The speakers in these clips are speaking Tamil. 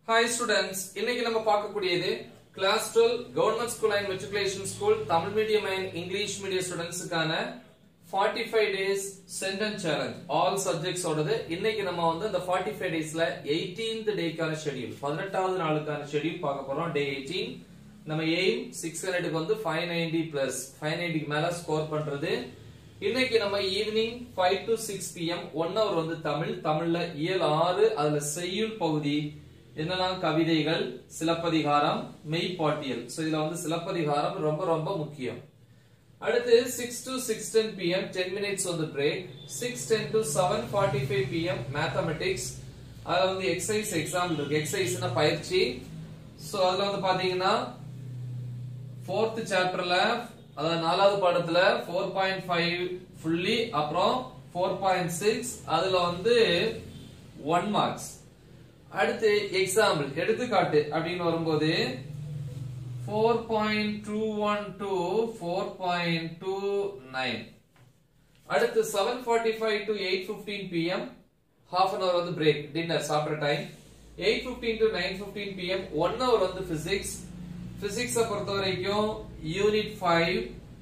ஹாய் ஸ்டூடெண்ட்ஸ் இன்னைக்கு நம்ம பார்க்கக்கூடியது class twelve government school and matriculation school Tamil medium and English medium ஸ்டூடெண்ட்ஸுக்கான forty five days sentence challenge all subjects ஓடது இன்னைக்கு நம்ம வந்து இந்த ஃபார்ட்டி ஃபைவ் டேஸ்ல எயிட்டீன்த் டேக்கான ஷெடியூல் பதினெட்டாவது நாளுக்கான ஷெடியூல் பார்க்க போறோம் டே எயிட்டீன் நம்ம எய்ம் சிக்ஸ் ஹண்ட்ரடுக்கு வந்து ஃபைவ் நைன்டி பிளஸ் ஃபைவ் நைன்டிக்கு மேல ஸ்கோர் பண்றது இன்னைக்கு நம்ம evening five to six PM one hour வந்து தமிழ் தமிழ்ல இயல் ஆறு அதுல செய்யுள் பகுதி என்னெல்லாம் கவிதைகள் சிலப்பதிகாரம் மெய்ப்பாட்டியல் சோ இதுல வந்து சிலப்பதிகாரம் ரொம்ப ரொம்ப முக்கியம் அடுத்து six to six ten PM ten minutes வந்து break six ten to seven forty five PM mathematics அதுல வந்து எக்ஸசைஸ் எக்ஸாம்பிள் இருக்கு எக்ஸசைஸ்னா பயிற்சி சோ அதுல வந்து பாத்தீங்கன்னா ஃபோர்த் சாப்டர்ல அதாவது நாலாவது பாடத்துல ஃபோர் பாயிண்ட் ஃபைவ் ஃபுல்லி அப்புறம் ஃபோர் பாயிண்ட் சிக்ஸ் அதுல வந்து ஒன் மார்க்ஸ் அடுத்து எக்ஸாம்பிள் எடுத்துக்காட்டு அப்படின்னு வரும்போது four point two one two four point two nine அடுத்து seven forty five to eight fifteen PM half an hour வந்து பிரேக் டின்னர் சாப்பிட்ற time eight fifteen to nine fifteen PM one hour வந்து பிசிக்ஸ் பிசிக்ஸ பொறுத்த வரைக்கும் யூனிட் ஃபைவ்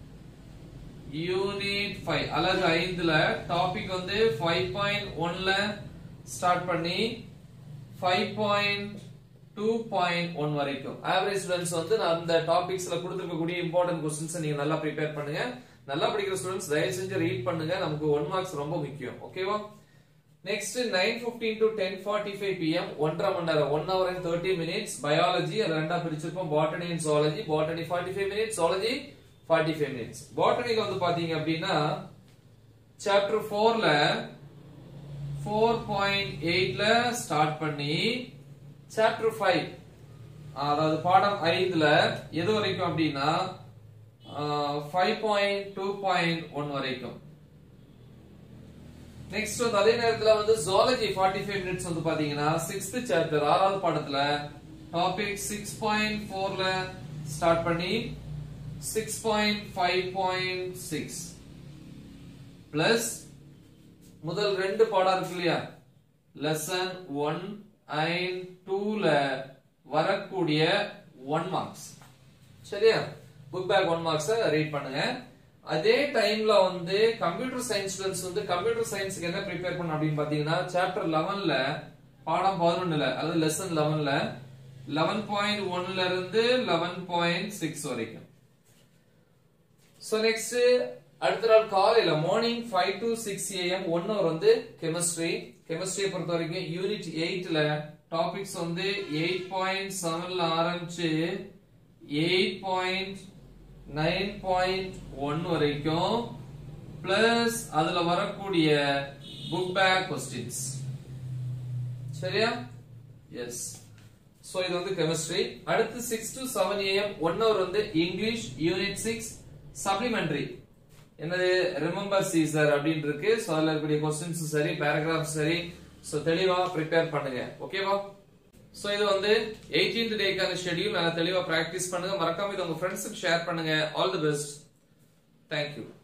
யூனிட் ஃபைவ் அழகு ஐந்துல டாபிக் வந்து ஃபைவ் பாயிண்ட் ஒன்ல ஸ்டார்ட் பண்ணி five point two point one வரைக்கும் ஆவரேஜ் ஸ்டூடெண்ட்ஸ் வந்து நான் அந்த டாபிக்ஸ்ல கொடுத்துருக்கக்கூடிய இம்பார்ட்டன்ட் கொஸ்டின்ஸ் நீங்க நல்லா ப்ரிப்பேர் பண்ணுங்க நல்லா படிக்கிற ஸ்டூடெண்ட்ஸ் தயவு செஞ்சு ரீட் பண்ணுங்க நமக்கு ஒன் மார்க்ஸ் ரொம்ப முக்கியம் ஓகேவா next nine fifteen to ten forty five PM ஒன்றரை மணி நேரம் one hour and thirty minutes biology அது ரெண்டா பிரிச்சிருப்போம் botany and zoology botany forty five minutes zoology forty five minutes பாட்டனிக்கு வந்து பாத்தீங்க அப்படின்னா சாப்டர் ஃபோர்ல ஃபோர் பாயிண்ட் எயிட்ல ஸ்டார்ட் பண்ணி சாப்டர் ஃபைவ் அதாவது பாடம் ஐந்துல எது வரைக்கும் அப்படின்னா five point two point one வரைக்கும் நெக்ஸ்ட் வந்து அதே நேரத்துல வந்து ஜுவாலஜி ஃபார்ட்டி ஃபைவ் மினிட்ஸ் வந்து பாத்தீங்கன்னா சிக்ஸ்த் சாப்டர் ஆறாவது பாடத்துல டாபிக் சிக்ஸ் பாயிண்ட் ஃபோர்ல ஸ்டார்ட் பண்ணி six point five point six plus முதல் ரெண்டு பாடம் இருக்கு இல்லையா லெசன் ஒன் அண்ட் டூல வரக்கூடிய ஒன் மார்க்ஸ் சரியா book back one marks read பண்ணுங்க அதே டைம்ல வந்து கம்ப்யூட்டர் சயின்ஸ் ஸ்டூடெண்ட்ஸ் வந்து கம்ப்யூட்டர் சயின்ஸ்க்கு என்ன ப்ரிப்பேர் பண்ண அப்படின்னு பாத்தீங்கன்னா சாப்டர் லெவன்ல பாடம் பதினொன்னுல அதாவது லெசன் லெவன்ல லெவன் பாயிண்ட் ஒன்ல இருந்து லெவன் பாயிண்ட் சிக்ஸ் வரைக்கும் சோ நெக்ஸ்ட் அடுத்த நாள் காலையில morning five to six AM one hour வந்து கெமிஸ்ட்ரி கெமிஸ்ட்ரியை பொறுத்த வரைக்கும் யூனிட் எயிட்ல டாபிக்ஸ் வந்து எயிட் பாயிண்ட் செவன்ல ஆரம்பிச்சு eight point nine point one வரைக்கும் பிளஸ் அதுல வரக்கூடிய புக் பேக் கொஸ்டின்ஸ் சரியா எஸ் சோ இது வந்து கெமிஸ்ட்ரி அடுத்து six to seven AM one hour வந்து இங்கிலீஷ் யூனிட் சிக்ஸ் சப்ளிமெண்டரி என்னது ரிமெம்பர் சீசர் அப்படின்னு இருக்கு சோ அதுல இருக்கக்கூடிய கொஸ்டின்ஸ் சரி பேராகிராஃப் சரி சோ தெளிவா ப்ரிப்பேர் பண்ணுங்க ஓகேவா சோ இது வந்து 18th டேக்கான ஷெட்யூல் நல்லா தெளிவா பிராக்டிஸ் பண்ணுங்க மறக்காம இது உங்க ஃப்ரெண்ட்ஸுக்கு ஷேர் பண்ணுங்க ஆல் தி பெஸ்ட் தேங்க்யூ